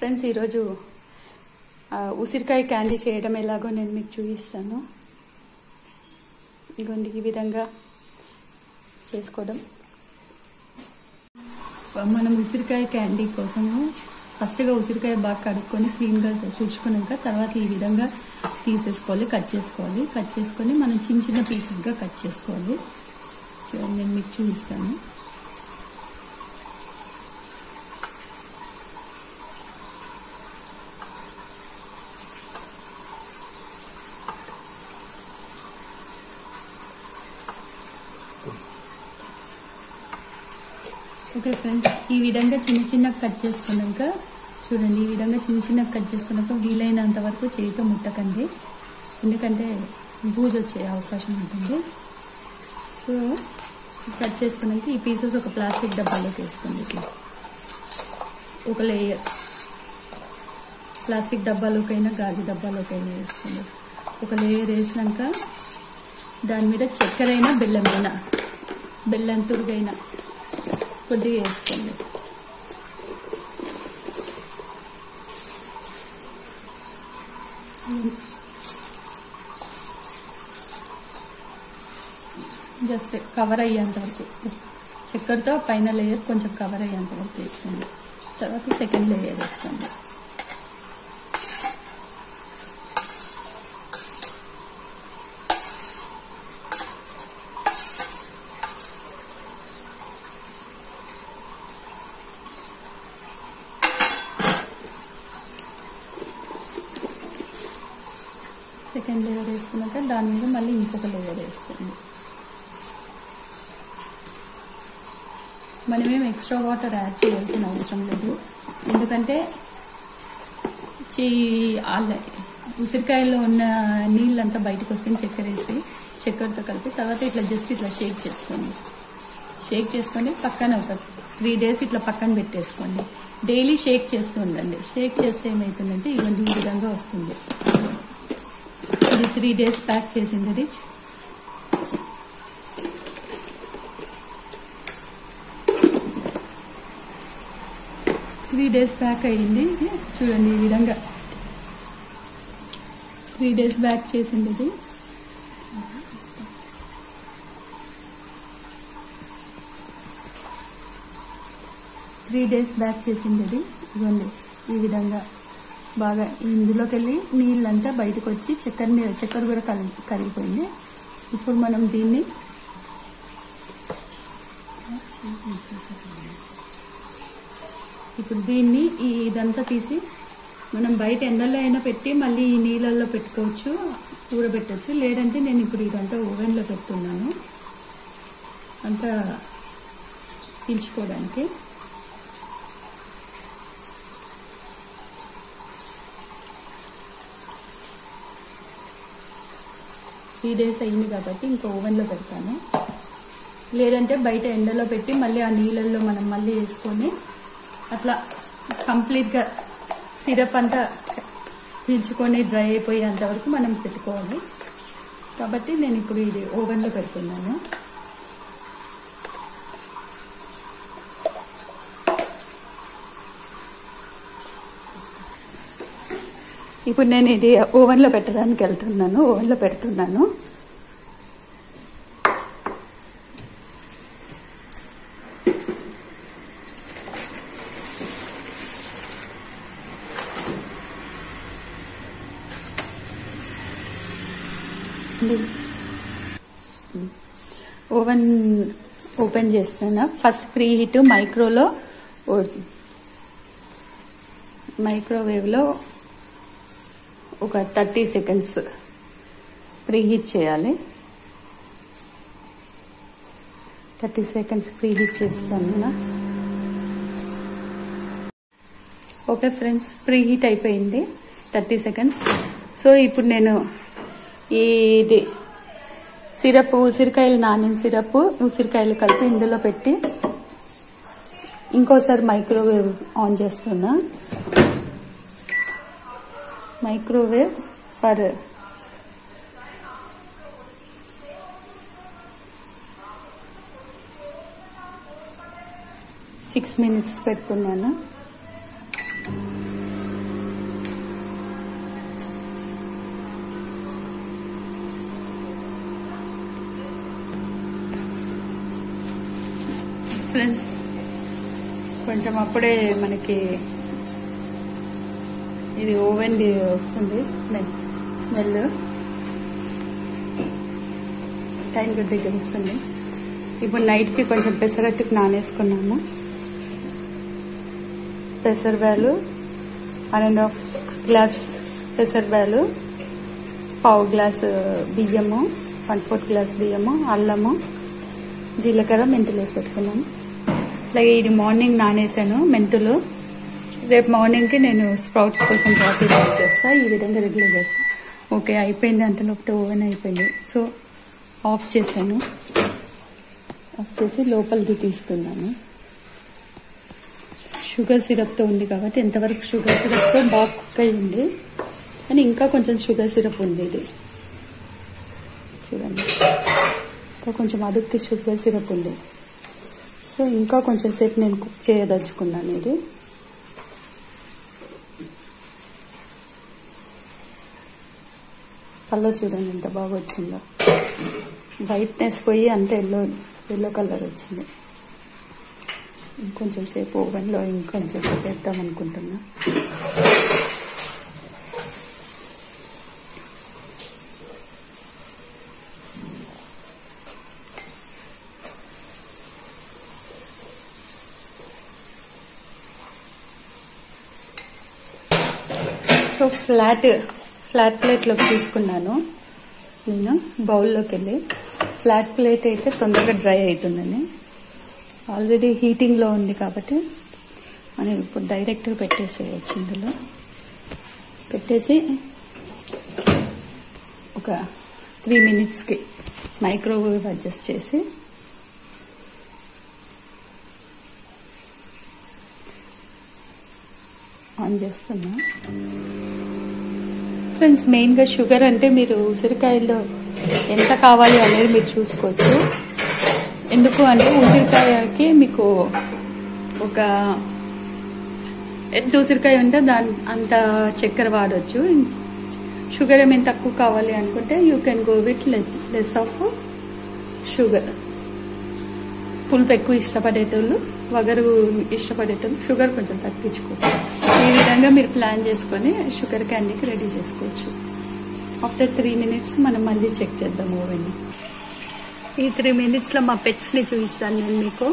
Friends ఈరోజు ఆ, ఉసిరికాయ క్యాండీ చేయడం ఎలాగో నేను మీకు చూపిస్తాను ఇగోండి ఈ విధంగా చేసుకోవడం మనం ఉసిరికాయ క్యాండీ కోసము ఫస్ట్గా ఉసిరికాయ బాగా కడుక్కొని క్లీన్గా తుడుచుకున్నాక తర్వాత ఈ విధంగా తీసేసుకోవాలి కట్ చేసుకోవాలి కట్ చేసుకొని మనం చిన్న చిన్న పీసెస్గా కట్ చేసుకోవాలి చూడండి నేను మీకు చూపిస్తాను ఓకే ఫ్రెండ్స్ ఈ విధంగా చిన్న చిన్న కట్ చేసుకున్నాక చూడండి ఈ విధంగా చిన్న చిన్న కట్ చేసుకున్నాక వీలైనంత వరకు చేతితో ముట్టకండి ఎందుకంటే బూజు వచ్చే అవకాశం ఉంటుంది సో కట్ చేసుకున్నాక ఈ పీసెస్ ఒక ప్లాస్టిక్ డబ్బాలోకి వేసుకోండి ఇట్లా ఒక లేయర్ ప్లాస్టిక్ డబ్బాలోకైనా గాజు డబ్బాలోకైనా వేసుకోండి ఒక లేయర్ వేసినాక దాని మీద చక్కెర అయినా బెల్లమైనా బెల్లం తురుగైనా కొద్దిగా వేసుకోండి జస్ట్ కవర్ అయ్యేంత వరకు చక్కెరతో పైన లేయర్ కొంచెం కవర్ అయ్యేంత వరకు వేసుకోండి తర్వాత సెకండ్ లేయర్ వేసుకోండి సెకండ్ లేయర్ వేసుకున్నాక దాని మీద మళ్ళీ ఇంకొక లేయర్ వేసుకోండి మనమేం ఎక్స్ట్రా వాటర్ యాడ్ చేయాల్సిన అవసరం లేదు ఎందుకంటే చీ ఆల- ఉసిరికాయలో ఉన్న నీళ్ళంతా బయటకు వస్తుంది చక్కెర వేసి చక్కెరతో కలిపి తర్వాత ఇట్లా జస్ట్ ఇట్లా షేక్ చేసుకోండి షేక్ చేసుకొని పక్కన ఒక త్రీ డేస్ ఇట్లా పక్కన పెట్టేసుకోండి డైలీ షేక్ చేస్తూ ఉండండి షేక్ చేస్తే ఏమవుతుందంటే ఇవన్నీ ఈ విధంగా వస్తుంది ఇది త్రీ డేస్ ప్యాక్ చేసింది రిచ్ త్రీ డేస్ బ్యాక్ అయ్యింది ఇది చూడండి ఈ విధంగా త్రీ డేస్ బ్యాక్ చేసింది ఇది త్రీ డేస్ బ్యాక్ చేసింది ఇది ఇదిగోండి ఈ విధంగా బాగా ఇందులోకి వెళ్ళి నీళ్ళంతా బయటకు వచ్చి చక్కెర నీ- చక్కెర కూడా కలి కరిగిపోయింది ఇప్పుడు మనం దీన్ని ఇప్పుడు దీన్ని ఈ ఇదంతా తీసి మనం బయట ఎండలో అయినా పెట్టి మళ్ళీ ఈ నీళ్ళల్లో పెట్టుకోవచ్చు ఊరబెట్టచ్చు లేదంటే నేను ఇప్పుడు ఇదంతా ఓవెన్లో పెట్టున్నాను అంతా పీల్చుకోవడానికి త్రీ డేస్ అయింది కాబట్టి ఇంకా ఓవెన్లో పెడతాను లేదంటే బయట ఎండలో పెట్టి మళ్ళీ ఆ నీళ్ళల్లో మనం మళ్ళీ వేసుకొని అట్లా కంప్లీట్గా సిరప్ అంతా పీల్చుకొని డ్రై అయిపోయేంత వరకు మనం పెట్టుకోవాలి కాబట్టి నేను ఇప్పుడు ఇది ఓవెన్లో పెడుతున్నాను ఇప్పుడు నేను ఇది ఓవెన్లో పెట్టడానికి వెళ్తున్నాను ఓవెన్లో పెడుతున్నాను ఓవెన్ ఓపెన్ చేస్తాను ఫస్ట్ ప్రీ హీట్ మైక్రోలో మైక్రోవేవ్లో ఒక థర్టీ సెకండ్స్ ప్రీ హీట్ చేయాలి థర్టీ సెకండ్స్ ప్రీ హీట్ చేస్తాను నా ఓకే ఫ్రెండ్స్ ప్రీ హీట్ అయిపోయింది థర్టీ సెకండ్స్ సో ఇప్పుడు నేను ఇది సిరప్ ఉసిరికాయలు నానిన సిరప్ ఉసిరికాయలు కలిపి ఇందులో పెట్టి ఇంకోసారి మైక్రోవేవ్ ఆన్ చేస్తున్నా మైక్రోవేవ్ ఫర్ సిక్స్ మినిట్స్ పెడుతున్నాను ఫ్రెండ్స్ కొంచెం అప్పుడే మనకి ఇది ఓవెన్ది వస్తుంది స్మెల్ స్మెల్ టైం దగ్గర వస్తుంది ఇప్పుడు నైట్కి కొంచెం పెసరట్టుకు నానేసుకున్నాము పెసరబ్యాలు వన్ అండ్ హాఫ్ గ్లాస్ పెసరబ్యాలు పావు గ్లాస్ బియ్యము వన్ ఫోర్త్ గ్లాస్ బియ్యము అల్లము జీలకర్ర మెంతులు వేసి పెట్టుకున్నాను అలాగే ఇది మార్నింగ్ నానేసాను మెంతులు రేపు మార్నింగ్కి నేను స్ప్రౌట్స్ కోసం కాఫీ చేస్తా ఈ విధంగా రెగ్యులర్ చేస్తాను ఓకే అయిపోయింది అంతలోపు ఓవెన్ అయిపోయింది సో ఆఫ్ చేశాను ఆఫ్ చేసి లోపలికి తీస్తున్నాను షుగర్ సిరప్తో ఉంది కాబట్టి ఎంతవరకు షుగర్ సిరప్తో బాగా కుక్ అయ్యింది కానీ ఇంకా కొంచెం షుగర్ సిరప్ ఉంది ఇది చూడండి ఇంకా కొంచెం అదుక్కి షుగర్ సిరప్ ఉంది సో ఇంకా కొంచెం సేపు నేను కుక్ చేయదలుచుకున్నాను ఇది కలర్ చూడండి ఎంత బాగా వచ్చిందో వైట్నెస్ పోయి అంత ఎల్లో ఎల్లో కలర్ వచ్చింది ఇంకొంచెం సేపు ఓవెన్లో ఇంకొంచెం సేపు వేద్దాం అనుకుంటున్నా సో ఫ్లాట్ ఫ్లాట్ ప్లేట్లోకి తీసుకున్నాను నేను బౌల్లోకి వెళ్ళి ఫ్లాట్ ప్లేట్ అయితే తొందరగా డ్రై అవుతుందని ఆల్రెడీ హీటింగ్లో ఉంది కాబట్టి మనం ఇప్పుడు డైరెక్ట్గా పెట్టేసేయచ్చు ఇందులో పెట్టేసి ఒక త్రీ మినిట్స్కి మైక్రోవేవ్ అడ్జస్ట్ చేసి ఆన్ చేస్తున్నా ఫ్రెండ్స్ మెయిన్గా షుగర్ అంటే మీరు ఉసిరికాయల్లో ఎంత కావాలి అనేది మీరు చూసుకోవచ్చు ఎందుకు అంటే ఉసిరికాయకి మీకు ఒక ఎంత ఉసిరికాయ ఉంటే దాని అంత చక్కెర వాడవచ్చు షుగర్ ఏమైనా తక్కువ కావాలి అనుకుంటే you can go with less of sugar పులుపు ఎక్కువ ఇష్టపడేటోళ్ళు వగరు ఇష్టపడేటోళ్ళు షుగర్ కొంచెం తగ్గించుకోవచ్చు ఈ విధంగా మీరు ప్లాన్ చేసుకొని షుగర్ క్యాండీకి రెడీ చేసుకోవచ్చు ఆఫ్టర్ త్రీ మినిట్స్ మనం మళ్ళీ చెక్ చేద్దాం ఓవెన్ ఈ త్రీ మినిట్స్లో మా పెట్స్ని చూపిస్తాను నేను మీకు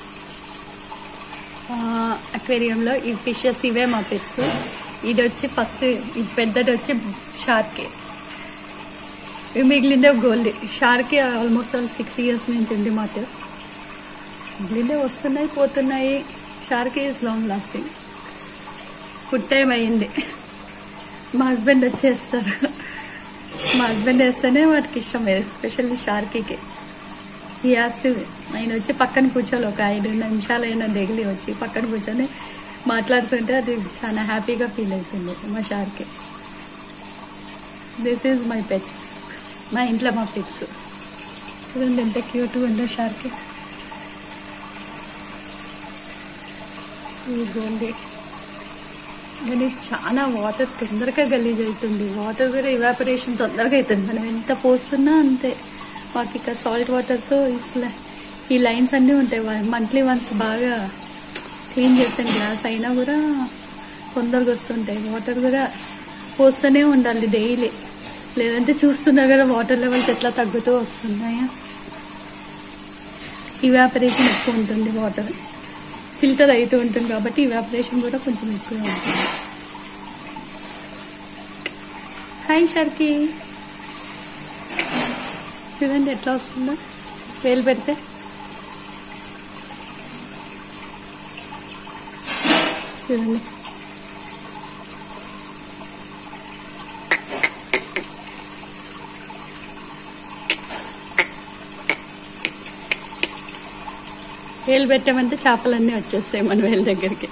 అక్వేరియంలో ఈ ఫిషెస్ ఇవే మా పెట్స్ ఇది వచ్చి ఫస్ట్ ఇది పెద్దది వచ్చి షార్కే ఇవి మిగిలిందే gold Sharky almost all six years నుంచి ఉంది మాతో మిగిలిందే వస్తున్నాయి పోతున్నాయి Sharky is long lasting food time అయ్యింది మా హస్బెండ్ వచ్చేస్తారు మా హస్బెండ్ వేస్తేనే వాటికి ఇష్టం ఎస్పెషల్లీ షార్కీకి ఈ ఆస్తు ఆయన వచ్చి పక్కన కూర్చోవాలి ఒక ఐదు నిమిషాలు అయినా డైలీ వచ్చి పక్కన కూర్చొని మాట్లాడుతుంటే అది చాలా హ్యాపీగా ఫీల్ అవుతుంది మా Sharky this is my pets మా ఇంట్లో మా పెట్స్ చూడండి ఎంత క్యూట్ ఉందో షార్కి ఈ గోల్డీ కానీ చాలా వాటర్ తొందరగా గలీజ్ అవుతుంది వాటర్ కూడా ఇవాపరేషన్ తొందరగా అవుతుంది మనం ఎంత పోస్తున్నా అంతే మాకు ఇక్కడ సాల్ట్ వాటర్స్ ఈ లైన్స్ అన్నీ ఉంటాయి మంత్లీ వన్స్ బాగా క్లీన్ చేస్తాను గ్లాస్ అయినా కూడా తొందరగా వస్తుంటాయి వాటర్ కూడా పోస్తూనే ఉండాలి డైలీ లేదంటే చూస్తున్నారు కదా వాటర్ లెవెల్స్ ఎట్లా తగ్గుతూ వస్తున్నాయా ఇవాపరేషన్ ఎక్కువ ఉంటుంది వాటర్ ఫిల్టర్ అవుతూ ఉంటుంది కాబట్టి ఇవాపరేషన్ కూడా కొంచెం ఎక్కువ ఉంటుంది హాయ్ షర్కి చూడండి ఎట్లా వస్తుందో వేలు పెడితే చూడండి వేలు పెట్టామంటే చేపలన్నీ వచ్చేస్తాయి మన వేలు దగ్గరికి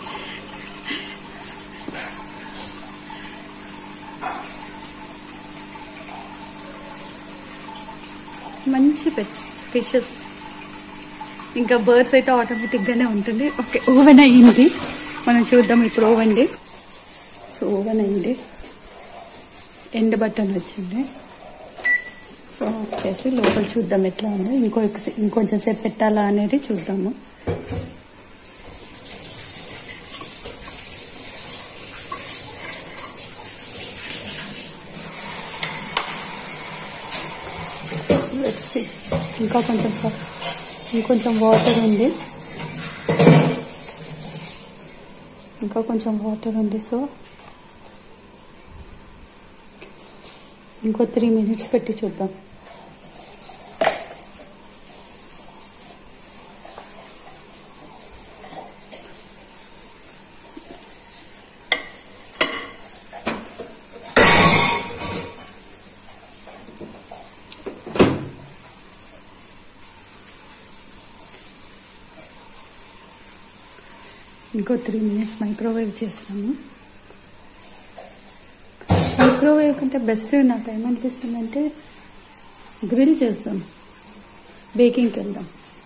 మంచి పెట్స్ ఫిషెస్ ఇంకా బర్డ్స్ అయితే ఆటోమేటిక్గానే ఉంటుంది ఓకే ఓవెన్ అయ్యింది మనం చూద్దాం ఇప్పుడు ఓవెన్ది సో ఓవెన్ అయింది ఎండ్ బటన్ వచ్చింది సో వచ్చేసి లోపల చూద్దాం ఎట్లా ఉందో ఇంకో ఇంకొంచెం సేపు పెట్టాలా అనేది చూద్దాము Let's see. ఇంకా కొంచెం సార్ ఇంకొంచెం వాటర్ ఉంది ఇంకా కొంచెం వాటర్ ఉంది సో ఇంకో త్రీ మినిట్స్ పెట్టి చూద్దాం ఇంకో త్రీ మినిట్స్ మైక్రోవేవ్ చేస్తాము మైక్రోవేవ్ కంటే బెస్ట్ నాకు ఏమనిపిస్తుందంటే గ్రిల్ చేస్తాం బేకింగ్కి వెళ్దాం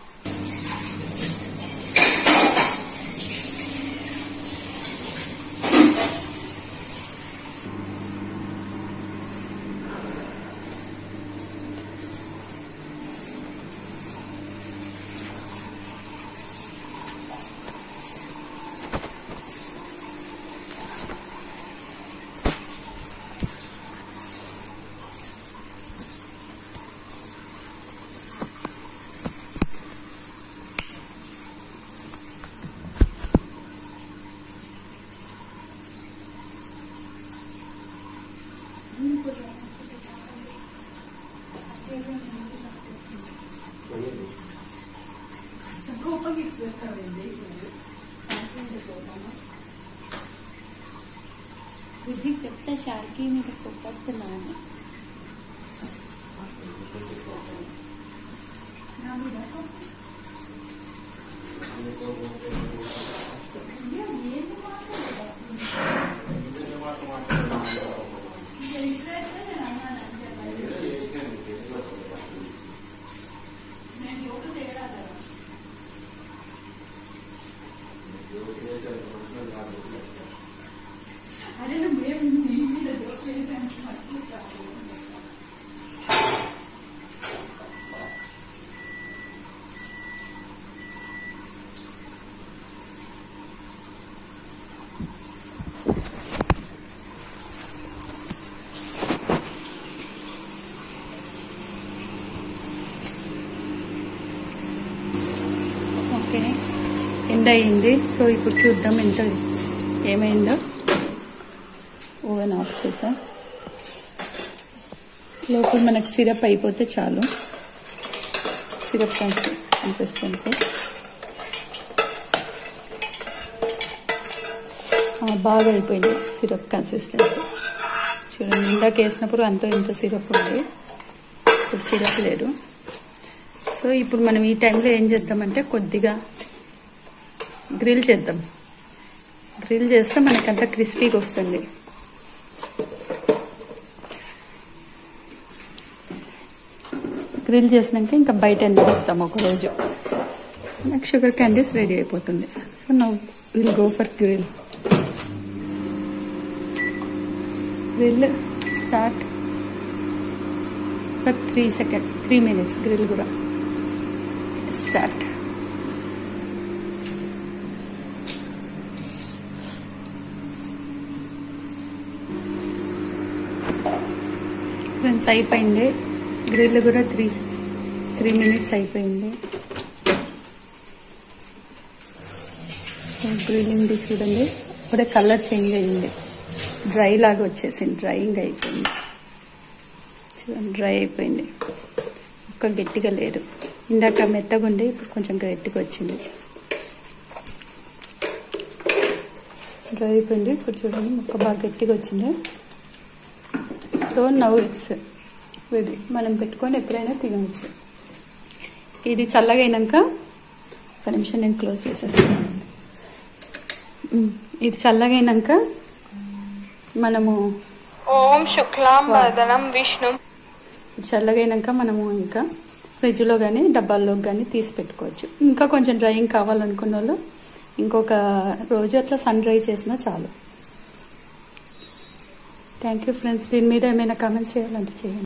బుద్ధి చెప్తే షార్కి మీకు కొప్పస్తున్నాను ఓకే ఎండ్ అయ్యింది సో ఇప్పుడు చూద్దాం ఎంత ఏమైందో ఓవెన్ ఆఫ్ చేసా లోపల మనకు సిరప్ అయిపోతే చాలు సిరప్ కన్సిస్టెన్సీ బాగా అయిపోయింది సిరప్ కన్సిస్టెన్సీ చూడండి ఇందాక వేసినప్పుడు అంత ఇంత సిరప్ ఉంది ఇప్పుడు సిరప్ లేదు సో ఇప్పుడు మనం ఈ టైంలో ఏం చేద్దామంటే కొద్దిగా గ్రిల్ చేద్దాం గ్రిల్ చేస్తే మనకంత క్రిస్పీగా వస్తుంది గ్రిల్ చేసినాక ఇంకా బయట ఎండబెడతాం ఒకరోజు నాకు షుగర్ క్యాండీస్ రెడీ అయిపోతుంది so now will go for grill grill start for three second three minutes grill కూడా స్టార్ట్ ఫ్రెండ్స్ అయిపోయింది గ్రిల్ కూడా త్రీ త్రీ మినిట్స్ అయిపోయింది గ్రిల్లింగ్ చూడండి ఇప్పుడే కలర్ చేంజ్ అయింది డ్రై లాగా వచ్చేసింది డ్రైయింగ్ అయిపోయింది చూడండి డ్రై అయిపోయింది ఒక్క గట్టిగా లేదు ఇందాక మెత్తగా ఉండి ఇప్పుడు కొంచెం గట్టిగా వచ్చింది డ్రై అయిపోయింది ఇప్పుడు చూడండి ముక్క బాగా గట్టిగా వచ్చింది సో నవ్ ఇట్స్ రెడీ మనం పెట్టుకొని ఎప్పుడైనా తినవచ్చు ఇది చల్లగా అయినాక ఒక నిమిషం నేను క్లోజ్ చేసేస్తాను ఉమ్, ఇది చల్లగా అయినాక మనము ఓం శుక్లాం వదనం విష్ణు చల్లగా అయినాక మనము ఇంకా ఫ్రిడ్జ్లో కానీ డబ్బాల్లో కానీ తీసి పెట్టుకోవచ్చు ఇంకా కొంచెం డ్రైయింగ్ కావాలనుకున్న వాళ్ళు ఇంకొక రోజు అట్లా సన్ డ్రై చేసినా చాలు థ్యాంక్ యూ ఫ్రెండ్స్ దీని మీద ఏమైనా కామెంట్స్ చేయాలంటే చేయండి